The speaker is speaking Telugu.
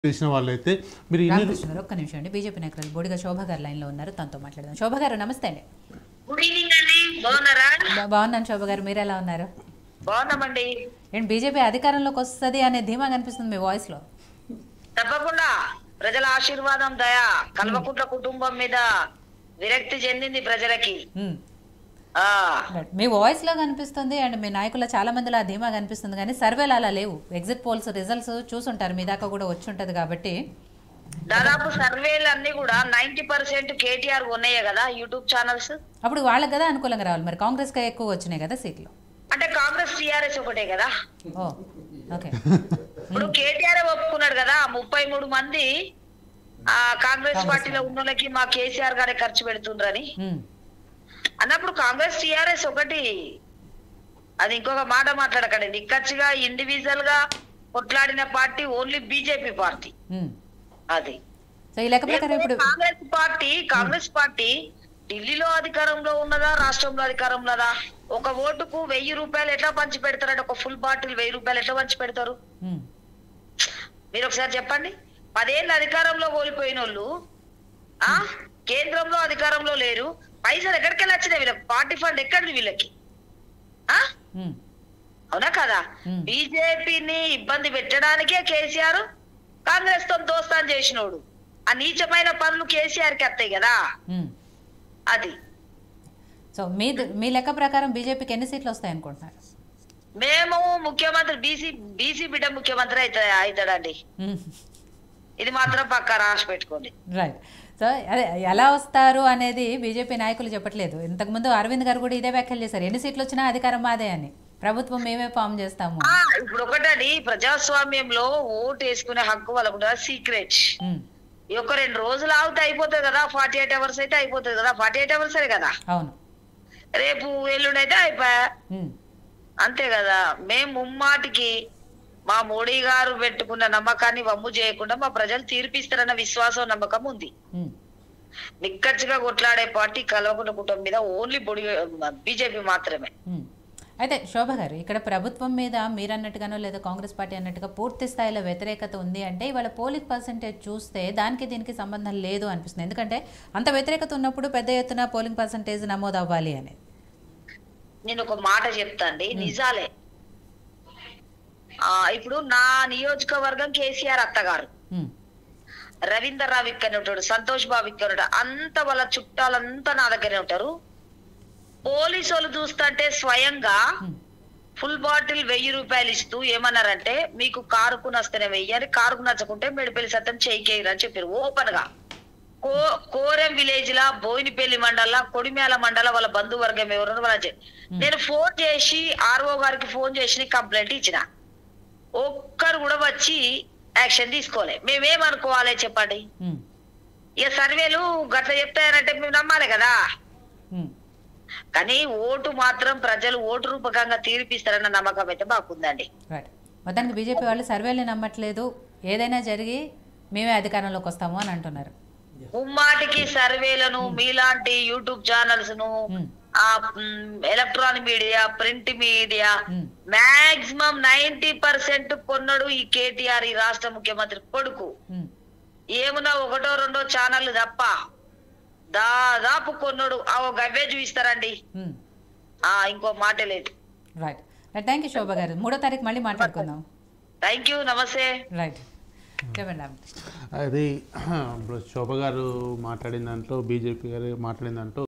చేసిన వాళ్ళైతే మీరు ఇన్ని రామకృష్ణ గారు ఒక్క నిమిషం అండి బీజేపీ నాయకులు బోడిగా శోభ గారు లైన్లో ఉన్నారు తనతో మాట్లాడదాం శోభ గారు నమస్తే అండి గుడ్ ఈవినింగ్ అండి బాగున్నారా బా- బాగున్నాను శోభ గారు మీరు ఎలా ఉన్నారు బాగున్నామండి ఏంటి బీజేపీ అధికారంలోకి వస్తుంది అనే ధీమా కనిపిస్తుంది మీ వాయిస్లో తప్పకుండా ప్రజల ఆశీర్వాదం దయ కల్వకుంట్ల కుటుంబం మీద విరక్తి చెందింది ప్రజలకి ఉమ్. ఆ రైట్. మీ వాయిస్లో కనిపిస్తుంది అండ్ మీ నాయకుల చాలా మందిలో ఆ ధీమా కనిపిస్తుంది కానీ సర్వేలు అలా లేవు ఎగ్జిట్ పోల్స్ రిజల్ట్స్ చూసుంటారు మీ దాకా కూడా వచ్చి ఉంటుంది కాబట్టి దాదాపు సర్వేలు అన్ని కూడా నైన్టీ పర్సెంట్ కేటీఆర్ ఉన్నాయే కదా యూట్యూబ్ ఛానల్స్ అప్పుడు వాళ్ళకి కదా అనుకూలంగా రావాలి మరి కాంగ్రెస్కి ఎక్కువ వచ్చినాయి కదా సీట్లు అంటే కాంగ్రెస్ టీఆర్ఎస్ ఒకటే కదా ఓ ఓకే ఇప్పుడు కేటీఆర్ ఒప్పుకున్నాడు కదా ముప్పై మూడు మంది ఆ కాంగ్రెస్ పార్టీలో ఉన్న వాళ్ళకి మా కేసీఆర్ గారే ఖర్చు పెడుతుండ్రని ఉమ్. అన్నప్పుడు కాంగ్రెస్ టిఆర్ఎస్ ఒకటి అది ఇంకొక మాట మాట్లాడకండి నిక్కచ్చిగా ఇండివిజువల్ గా కొట్లాడిన పార్టీ ఓన్లీ బీజేపీ పార్టీ ఉమ్. అది సో ఈ లెక్క ప్రకారం ఇప్పుడు కాంగ్రెస్ పార్టీ కాంగ్రెస్ పార్టీ ఢిల్లీలో అధికారంలో ఉన్నదా రాష్ట్రంలో అధికారంలో ఉన్నదా ఒక ఓటుకు వెయ్యి రూపాయలు ఎట్లా పంచి పెడతారంటే ఒక ఫుల్ బాటిల్ వెయ్యి రూపాయలు ఎట్లా పంచి పెడతారు ఉమ్. మీరు ఒకసారి చెప్పండి పదేళ్ళు అధికారంలో కోల్పోయిన వాళ్ళు ఆ కేంద్రంలో అధికారంలో లేరు పైసలు ఎక్కడికి వెళ్ళి వచ్చినాయి వీళ్ళకి పార్టీ ఫండ్ ఎక్కడిది వీళ్ళకి ఆ ఉమ్. అవునా కదా Hmm. బీజేపీని ఇబ్బంది పెట్టడానికే కేసీఆర్ కాంగ్రెస్ తో దోస్తాన్ చేసినోడు ఆ నీచమైన పనులు కేసీఆర్ కి వస్తాయి కదా ఉమ్. అది సో మీ మీ లెక్క ప్రకారం బీజేపీకి ఎన్ని సీట్లు వస్తాయి అనుకుంటున్నారు మేము ముఖ్యమంత్రి బీసీ బీసీ బిడ్డ ముఖ్యమంత్రి అయితే అవుతాడండి ఇది మాత్రం పక్కా రాసి పెట్టుకోండి రైట్ సో అదే ఎలా వస్తారు అనేది బీజేపీ నాయకులు చెప్పట్లేదు ఇంతకుముందు అరవింద్ గారు కూడా ఇదే వ్యాఖ్యలు చేశారు ఎన్ని సీట్లు వచ్చినా అధికారం మాదే అని ప్రభుత్వం మేమే ఫామ్ చేస్తాము ఆ ఇప్పుడు ఒకటండి ప్రజాస్వామ్యంలో ఓటు వేసుకునే హక్కు వాళ్ళకు సీక్రెట్ ఉమ్. ఈ ఒక రెండు రోజులు ఆగితే అయిపోతుంది కదా ఫార్టీ ఎయిట్ అవర్స్ అయితే అయిపోతుంది కదా ఫార్టీ ఎయిట్ అవర్స్ కదా అవును రేపు ఎల్లుండి అయితే అయిపోయా ఉమ్. అంతే కదా మేము ముమ్మాటికి మా మోడీ గారు పెట్టుకున్న నమ్మకాన్ని వమ్ము చేయకుండా మా ప్రజలు తీర్పిస్తారన్న విశ్వాసం నమ్మకం ఉంది ఉమ్. నిక్కచ్చిగా కొట్లాడే పార్టీ కలవకుండా కుటుంబం మీద ఓన్లీ బొడి బీజేపీ మాత్రమే ఉమ్. అయితే శోభ గారు ఇక్కడ ప్రభుత్వం మీద మీరు అన్నట్టుగానో లేదా కాంగ్రెస్ పార్టీ అన్నట్టుగా పూర్తి స్థాయిలో వ్యతిరేకత ఉంది అంటే ఇవాళ పోలింగ్ పర్సంటేజ్ చూస్తే దానికి దీనికి సంబంధం లేదు అనిపిస్తుంది ఎందుకంటే అంత వ్యతిరేకత ఉన్నప్పుడు పెద్ద ఎత్తున పోలింగ్ పర్సంటేజ్ నమోదు అవ్వాలి అని నేను ఒక మాట చెప్తాండి నిజాలే ఆ ఇప్పుడు నా నియోజకవర్గం కేసీఆర్ అత్తగారు ఉమ్. రవీందర్ రావు ఇక్కడ ఉంటాడు సంతోష్ బాబు ఇక్కడ ఉంటాడు అంత వాళ్ళ చుట్టాలంతా నా దగ్గరే ఉంటారు పోలీసు వాళ్ళు చూస్తుంటే స్వయంగా ఉమ్. ఫుల్ బాటిల్ వెయ్యి రూపాయలు ఇస్తూ ఏమన్నారంటే మీకు కారుకు నస్తేనే వెయ్యి అని కారుకు నచ్చకుంటే మెడిపల్లి సత్యం చేయికేయరు అని చెప్పారు ఓపెన్ గా కో కోరెం విలేజ్ లా బోయినపల్లి మండల కొడిమేల మండల వాళ్ళ బంధువర్గం ఎవరు వాళ్ళ చె- నేను ఫోన్ చేసి ఆర్ఓ గారికి ఫోన్ చేసి కంప్లైంట్ ఇచ్చిన ఒక్కరు కూడా వచ్చి యాక్షన్ తీసుకోలే మేమేమనుకోవాలి చెప్పండి ఉమ్. ఇక సర్వేలు గట్ల చెప్తాయనంటే మేము నమ్మాలి కదా ఉమ్. కానీ ఓటు మాత్రం ప్రజలు ఓటు రూపకంగా తీర్పిస్తారన్న నమ్మకం అయితే మాకుందండి రైట్ మొత్తానికి బీజేపీ వాళ్ళు సర్వేలు నమ్మట్లేదు ఏదైనా జరిగి మేమే అధికారంలోకి వస్తాము అని అంటున్నారు ముమ్మాటికి సర్వేలను మీలాంటి యూట్యూబ్ ఛానల్స్ ను ఉమ్. ఆ ఎలక్ట్రానిక్ మీడియా ప్రింట్ మీడియా ఉమ్. మాక్సిమం నైన్టీ పర్సెంట్ కొన్నడు ఈ కేటీఆర్ ఈ రాష్ట్ర ముఖ్యమంత్రి కొడుకు ఉమ్. ఏమున్నా ఒకటో రెండో ఛానల్ తప్ప దాదాపు కొన్నడు ఆ ఒక అవే చూపిస్తారండి ఉమ్. ఆ ఇంకో మాట లేదు right right thank you Shobha garu మూడో తారీఖు మళ్ళీ మాట్లాడుకుందాం థ్యాంక్ యూ నమస్తే రైట్ చెప్పండి రామకృష్ణ అది ఇప్పుడు శోభ గారు మాట్లాడిన దాంట్లో బీజేపీ గారు మాట్లాడిన దాంట్లో